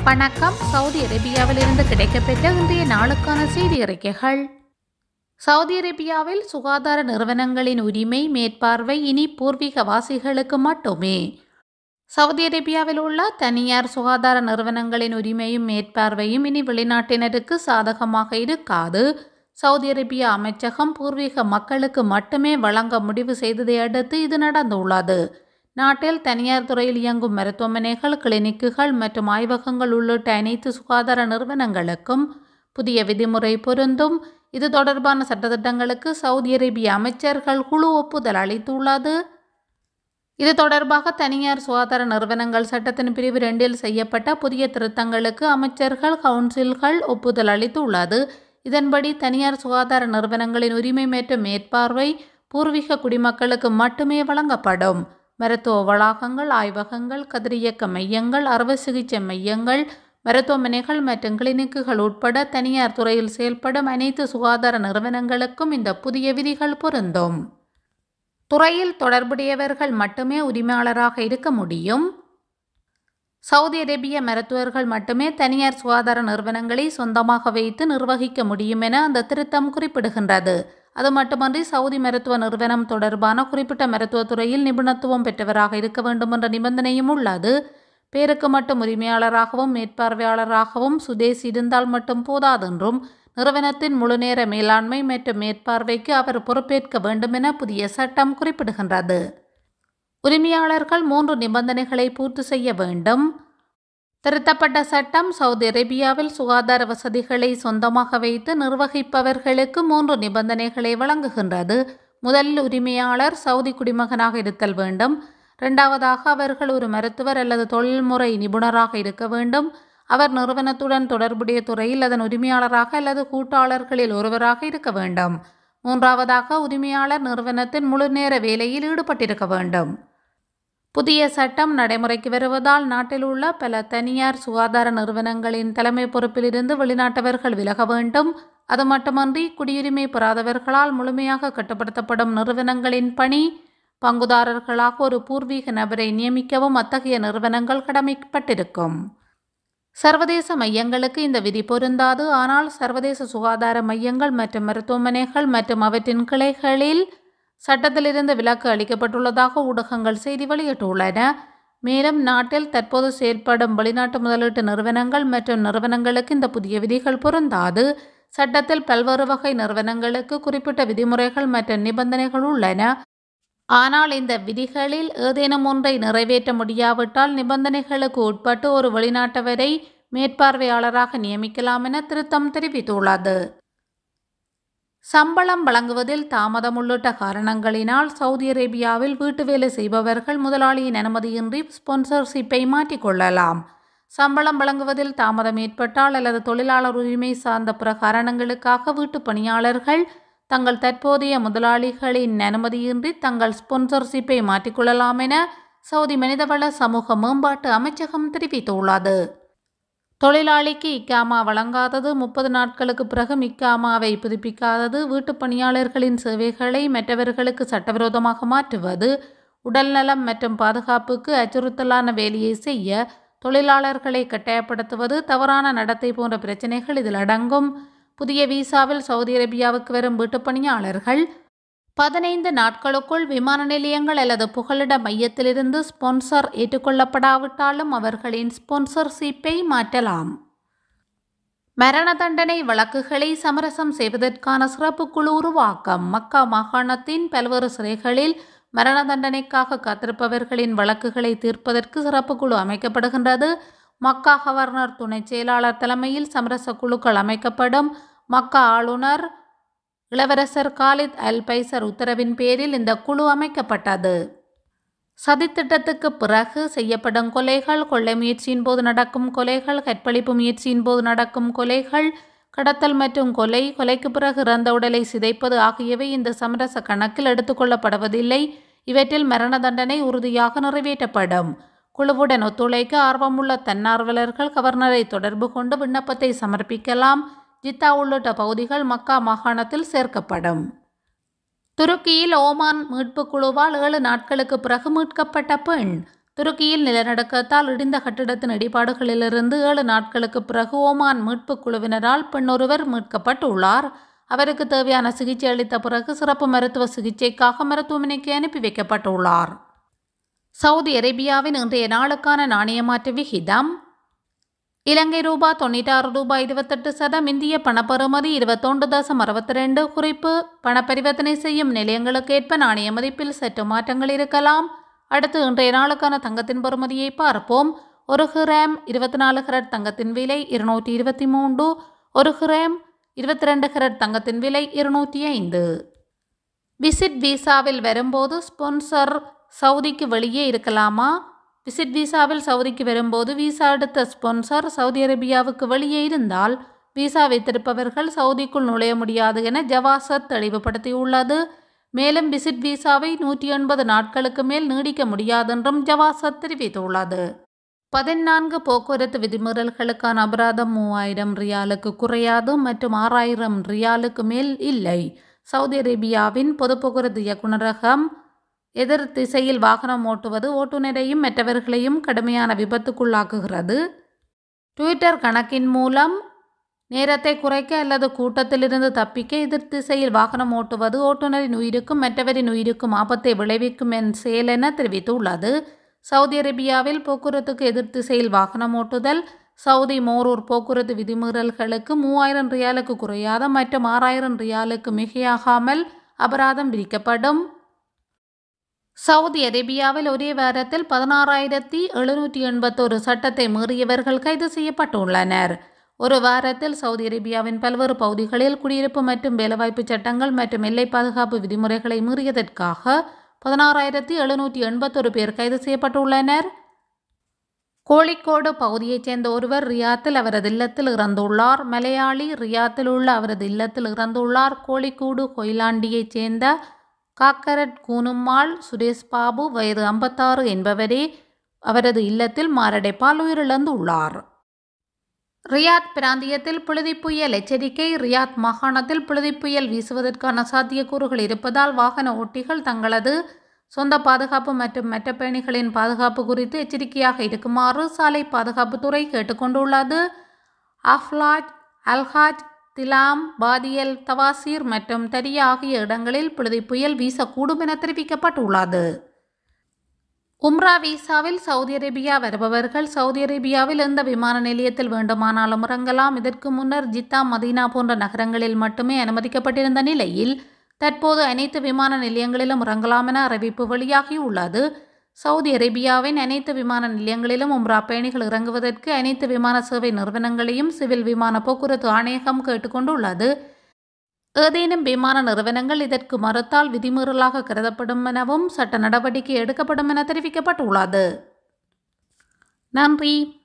வணக்கம் சவுதி அரேபியாவிலிருந்து கிடைக்கப்பெற்ற இன்றைய நாளுக்கான செய்தி அறிக்கைகள் சவுதி அரேபியாவில் சுகாதார நிறுவனங்களின் உரிமை மேற்பார்வை இனி பூர்வீகவாசிகளுக்கு மட்டுமே சவுதி அரேபியாவில் உள்ள தனியார் சுகாதார நிறுவனங்களின் உரிமையும் மேற்பார்வையும் இனி வெளிநாட்டினருக்கு சாதகமாக இருக்காது சவுதி அரேபிய அமைச்சகம் பூர்வீக மக்களுக்கு மட்டுமே வழங்க முடிவு செய்ததை அடுத்து இது நடந்துள்ளது நாட்டில் தனியார் துறையில் இயங்கும் மருத்துவமனைகள் கிளினிக்குகள் மற்றும் ஆய்வகங்கள் உள்ளிட்ட அனைத்து சுகாதார நிறுவனங்களுக்கும் புதிய விதிமுறை பொருந்தும் இது தொடர்பான சட்டத்திட்டங்களுக்கு சவுதி அரேபிய அமைச்சர்கள் குழு ஒப்புதல் அளித்துள்ளது இது தொடர்பாக தனியார் சுகாதார நிறுவனங்கள் சட்டத்தின் பிரிவு ரெண்டில் செய்யப்பட்ட புதிய திருத்தங்களுக்கு அமைச்சர்கள் கவுன்சில்கள் ஒப்புதல் அளித்துள்ளது இதன்படி தனியார் சுகாதார நிறுவனங்களின் உரிமை மற்றும் மேற்பார்வை பூர்வீக குடிமக்களுக்கு மட்டுமே வழங்கப்படும் மருத்துவ வளாகங்கள் ஆய்வகங்கள் கதிரியக்க மையங்கள் அறுவை சிகிச்சை மையங்கள் மருத்துவமனைகள் மற்றும் கிளினிக்குகள் உட்பட தனியார் துறையில் செயல்படும் அனைத்து சுகாதார நிறுவனங்களுக்கும் இந்த புதிய விதிகள் பொருந்தும் துறையில் தொடர்புடையவர்கள் மட்டுமே உரிமையாளராக இருக்க முடியும் சவுதி அரேபிய மருத்துவர்கள் மட்டுமே தனியார் சுகாதார நிறுவனங்களை சொந்தமாக வைத்து நிர்வகிக்க முடியும் என அந்த திருத்தம் குறிப்பிடுகின்றது அது மட்டுமன்றி சவுதி மருத்துவ நிறுவனம் தொடர்பான குறிப்பிட்ட மருத்துவத் துறையில் நிபுணத்துவம் பெற்றவராக இருக்க வேண்டும் என்ற நிபந்தனையும் உள்ளது பேருக்கு மட்டும் உரிமையாளராகவும் மேற்பார்வையாளராகவும் சுதேசி இருந்தால் மட்டும் போதாதென்றும் நிறுவனத்தின் முழுநேர மேலாண்மை மற்றும் மேற்பார்வைக்கு அவர் பொறுப்பேற்க வேண்டும் என புதிய சட்டம் குறிப்பிடுகின்றது உரிமையாளர்கள் மூன்று நிபந்தனைகளை பூர்த்தி செய்ய வேண்டும் திருத்தப்பட்ட சட்டம் சவுதி அரேபியாவில் சுகாதார வசதிகளை சொந்தமாக வைத்து நிர்வகிப்பவர்களுக்கு மூன்று நிபந்தனைகளை வழங்குகின்றது முதலில் உரிமையாளர் சவுதி குடிமகனாக இருத்தல் வேண்டும் இரண்டாவதாக அவர்கள் ஒரு மருத்துவர் அல்லது தொழில்முறை நிபுணராக இருக்க வேண்டும் அவர் நிறுவனத்துடன் தொடர்புடைய துறையில் அதன் உரிமையாளராக அல்லது கூட்டாளர்களில் ஒருவராக இருக்க வேண்டும் மூன்றாவதாக உரிமையாளர் நிறுவனத்தின் முழுநேர வேலையில் ஈடுபட்டிருக்க வேண்டும் புதிய சட்டம் நடைமுறைக்கு வருவதால் நாட்டில் உள்ள பல தனியார் சுகாதார நிறுவனங்களின் தலைமை பொறுப்பிலிருந்து வெளிநாட்டவர்கள் விலக வேண்டும் அது மட்டுமன்றி குடியுரிமை பெறாதவர்களால் முழுமையாக கட்டுப்படுத்தப்படும் நிறுவனங்களின் பணி பங்குதாரர்களாக ஒரு பூர்வீக நபரை நியமிக்கவும் அத்தகைய நிறுவனங்கள் கடமைப்பட்டிருக்கும் சர்வதேச மையங்களுக்கு இந்த விதி பொருந்தாது ஆனால் சர்வதேச சுகாதார மையங்கள் மற்றும் மருத்துவமனைகள் மற்றும் அவற்றின் கிளைகளில் சட்டத்திலிருந்து விலக்கு அளிக்கப்பட்டுள்ளதாக ஊடகங்கள் செய்தி வெளியிட்டுள்ளன மேலும் நாட்டில் தற்போது செயல்படும் வெளிநாட்டு முதலீட்டு நிறுவனங்கள் மற்றும் நிறுவனங்களுக்கு இந்த புதிய விதிகள் பொருந்தாது சட்டத்தில் பல்வேறு வகை நிறுவனங்களுக்கு குறிப்பிட்ட விதிமுறைகள் மற்றும் நிபந்தனைகள் உள்ளன ஆனால் இந்த விதிகளில் ஏதேனும் ஒன்றை நிறைவேற்ற முடியாவிட்டால் நிபந்தனைகளுக்கு உட்பட்டு ஒரு வெளிநாட்டவரை மேற்பார்வையாளராக நியமிக்கலாம் என திருத்தம் தெரிவித்துள்ளது சம்பளம் வழங்குவதில் தாமதம் உள்ளிட்ட காரணங்களினால் சவுதி அரேபியாவில் வீட்டு வேலை செய்பவர்கள் முதலாளியின் அனுமதியின்றி ஸ்பான்சர்ஷிப்பை மாற்றிக்கொள்ளலாம் சம்பளம் வழங்குவதில் தாமதம் ஏற்பட்டால் அல்லது தொழிலாளர் உரிமை சார்ந்த பிற காரணங்களுக்காக வீட்டு பணியாளர்கள் தங்கள் தற்போதைய முதலாளிகளின் அனுமதியின்றி தங்கள் ஸ்பான்சர்ஷிப்பை மாற்றிக்கொள்ளலாம் என சவுதி மனிதவள சமூக மேம்பாட்டு அமைச்சகம் தெரிவித்துள்ளது தொழிலாளிக்கு இக்காமா வழங்காதது முப்பது நாட்களுக்கு பிறகு இக்காமாவை புதுப்பிக்காதது வீட்டுப் பணியாளர்களின் சேவைகளை மற்றவர்களுக்கு சட்டவிரோதமாக மாற்றுவது உடல்நலம் மற்றும் பாதுகாப்புக்கு அச்சுறுத்தலான வேலையை செய்ய தொழிலாளர்களை கட்டாயப்படுத்துவது தவறான நடத்தை போன்ற பிரச்சனைகள் இதில் அடங்கும் புதிய விசாவில் சவுதி அரேபியாவுக்கு வரும் வீட்டுப் பணியாளர்கள் பதினைந்து நாட்களுக்குள் விமான நிலையங்கள் அல்லது புகலிட மையத்திலிருந்து ஸ்பான்சர் ஏற்றுக்கொள்ளப்படாவிட்டாலும் அவர்களின் ஸ்பான்சர்ஷிப்பை மாற்றலாம் மரண தண்டனை வழக்குகளை சமரசம் செய்வதற்கான சிறப்பு குழு உருவாக்கம் மக்கா மாகாணத்தின் பல்வேறு சிறைகளில் மரண தண்டனைக்காக காத்திருப்பவர்களின் வழக்குகளை தீர்ப்பதற்கு சிறப்பு குழு அமைக்கப்படுகின்றது மக்கா கவர்னர் துணை செயலாளர் தலைமையில் சமரச குழுக்கள் அமைக்கப்படும் மக்கா ஆளுநர் இளவரசர் காலித் அல் பைசர் உத்தரவின் பேரில் இந்த குழு அமைக்கப்பட்டது சதித்திட்டத்துக்கு பிறகு செய்யப்படும் கொலைகள் கொள்ளை முயற்சியின் போது நடக்கும் கொலைகள் கற்பழிப்பு முயற்சியின் போது நடக்கும் கொலைகள் கடத்தல் மற்றும் கொலை கொலைக்கு பிறகு இறந்த உடலை சிதைப்பது ஆகியவை இந்த சமரச கணக்கில் எடுத்துக்கொள்ளப்படுவதில்லை இவற்றில் மரண தண்டனை உறுதியாக நிறைவேற்றப்படும் குழுவுடன் ஒத்துழைக்க ஆர்வமுள்ள தன்னார்வலர்கள் கவர்னரை தொடர்பு கொண்டு விண்ணப்பத்தை சமர்ப்பிக்கலாம் ஜித்தா உள்ளிட்ட பகுதிகள் மக்கா மாகாணத்தில் சேர்க்கப்படும் துருக்கியில் ஓமான் மீட்புக் குழுவால் ஏழு நாட்களுக்கு பிறகு மீட்கப்பட்ட பெண் துருக்கியில் நிலநடுக்கத்தால் இடிந்த கட்டிடத்தின் இடிபாடுகளிலிருந்து ஏழு நாட்களுக்கு பிறகு ஓமான் மீட்புக் குழுவினரால் பெண்ணொருவர் மீட்கப்பட்டுள்ளார் அவருக்கு தேவையான சிகிச்சை அளித்த பிறகு சிறப்பு மருத்துவ சிகிச்சைக்காக மருத்துவமனைக்கு அனுப்பி வைக்கப்பட்டுள்ளார் சவுதி அரேபியாவின் இன்றைய நாளுக்கான நாணய மாற்று விகிதம் இலங்கை ரூபா தொண்ணூറ്റാറ് ரூபாய் இருபத்தெட்டு சதம் இந்திய பணப்பெறுமதி இருபத்தொன்று தசம் அறுபத்தி ரெண்டு குறிப்பு பணப்பரிவர்த்தனை செய்யும் நிலையங்களுக்கு ஏற்ப நாணய மதிப்பில் சற்று மாற்றங்கள் இருக்கலாம் அடுத்து இன்றைய நாளுக்கான தங்கத்தின் பெறுமதியை பார்ப்போம் ஒரு கிராம் இருபத்தி நாலு கிரட் தங்கத்தின் விலை இருநூற்றி இருபத்தி மூன்று ஒரு கிராம் இருபத்தி ரெண்டு கிரட் தங்கத்தின் விலை இருநூற்றி ஐந்து விசிட் விசாவில் வரும்போது ஸ்பான்சர் சவுதிக்கு வெளியே இருக்கலாமா விசிட் விசாவில் சவுதிக்கு வரும்போது விசா எடுத்த ஸ்பான்சர் சவுதி அரேபியாவுக்கு வெளியே இருந்தால் விசா வைத்திருப்பவர்கள் சவுதிக்குள் நுழைய முடியாது என ஜவாசத் தெளிவுபடுத்தியுள்ளது மேலும் விசிட் விசாவை நூற்றி எண்பது நாட்களுக்கு மேல் நீடிக்க முடியாதென்றும் ஜவாசத் தெரிவித்துள்ளது பதினான்கு போக்குவரத்து விதிமீறல்களுக்கான அபராதம் மூவாயிரம் ரியாலுக்கு குறையாது மற்றும் ஆறாயிரம் ரியாலுக்கு மேல் இல்லை சவுதி அரேபியாவின் பொது போக்குவரத்து இயக்குநரகம் எதிர் திசையில் வாகனம் ஓட்டுவது ஓட்டுநரையும் மற்றவர்களையும் கடுமையான விபத்துக்குள்ளாக்குகிறது ட்விட்டர் கணக்கின் மூலம் நேரத்தை குறைக்க அல்லது கூட்டத்திலிருந்து தப்பிக்க எதிர் திசையில் வாகனம் ஓட்டுவது ஓட்டுநரின் உயிருக்கும் மற்றவரின் உயிருக்கும் ஆபத்தை விளைவிக்கும் என் செயல் என தெரிவித்துள்ளது சவுதி அரேபியாவில் போக்குவரத்துக்கு எதிர் திசையில் வாகனம் ஓட்டுதல் சவுதி மோரூர் போக்குவரத்து விதிமீறல்களுக்கு மூவாயிரம் ரியாலுக்கு குறையாத மற்றும் ஆறாயிரம் ரியாலுக்கு மிகையாகாமல் அபராதம் விதிக்கப்படும் சவுதி அரேபியாவில் ஒரே வாரத்தில் பதினாறாயிரத்தி எழுநூற்றி எண்பத்தோரு சட்டத்தை மீறியவர்கள் கைது செய்யப்பட்டுள்ளனர் ஒரு வாரத்தில் சவுதி அரேபியாவின் பல்வேறு பகுதிகளில் குடியிருப்பு மற்றும் வேலைவாய்ப்பு சட்டங்கள் மற்றும் எல்லை பாதுகாப்பு விதிமுறைகளை மீறியதற்காக பதினாறாயிரத்தி எழுநூற்றி எண்பத்தொரு பேர் கைது செய்யப்பட்டுள்ளனர் கோழிக்கோடு பகுதியைச் சேர்ந்த ஒருவர் ரியாத்தில் அவரது இல்லத்தில் இறந்துள்ளார் மலையாளி ரியாத்தில் உள்ள அவரது இல்லத்தில் இறந்துள்ளார் கோழிக்கோடு கொயிலாண்டியைச் சேர்ந்த காக்கரட் கூனும்மாள் சுரேஷ் பாபு வயது ஐம்பத்தாறு என்பவரே அவரது இல்லத்தில் மாரடைப்பால் உயிரிழந்துள்ளார் ரியாத் பிராந்தியத்தில் புழுதி புயல் எச்சரிக்கை ரியாத் மாகாணத்தில் புழுதி புயல் வீசுவதற்கான சாத்தியக்கூறுகள் இருப்பதால் வாகன ஓட்டிகள் தங்களது சொந்த பாதுகாப்பு மற்றும் மற்ற பயணிகளின் பாதுகாப்பு குறித்து எச்சரிக்கையாக இருக்குமாறு சாலை பாதுகாப்புத்துறை கேட்டுக்கொண்டுள்ளது அஃப்லாஜ் அல்ஹாஜ் திலாம் பாதியல் தவாசீர் மற்றும் தரியா ஆகிய இடங்களில் புழுதி புயல் வீசக்கூடும் என தெரிவிக்கப்பட்டுள்ளது உம்ரா விசாவில் சவுதி அரேபியா வருபவர்கள் சவுதி அரேபியாவில் எந்த விமான நிலையத்தில் வேண்டுமானாலும் இறங்கலாம் இதற்கு முன்னர் ஜித்தா மதீனா போன்ற நகரங்களில் மட்டுமே அனுமதிக்கப்பட்டிருந்த நிலையில் தற்போது அனைத்து விமான நிலையங்களிலும் இறங்கலாம் என அறிவிப்பு வெளியாகியுள்ளது சவுதி அரேபியாவின் அனைத்து விமான நிலையங்களிலும் உம்ரா பயணிகள் இறங்குவதற்கு அனைத்து விமான சேவை நிறுவனங்களையும் சிவில் விமான போக்குவரத்து ஆணையகம் கேட்டுக்கொண்டுள்ளது ஏதேனும் விமான நிறுவனங்கள் இதற்கு மறுத்தால் விதிமீறலாக கருதப்படும் எனவும் சட்ட நடவடிக்கை எடுக்கப்படும் என தெரிவிக்கப்பட்டுள்ளது நன்றி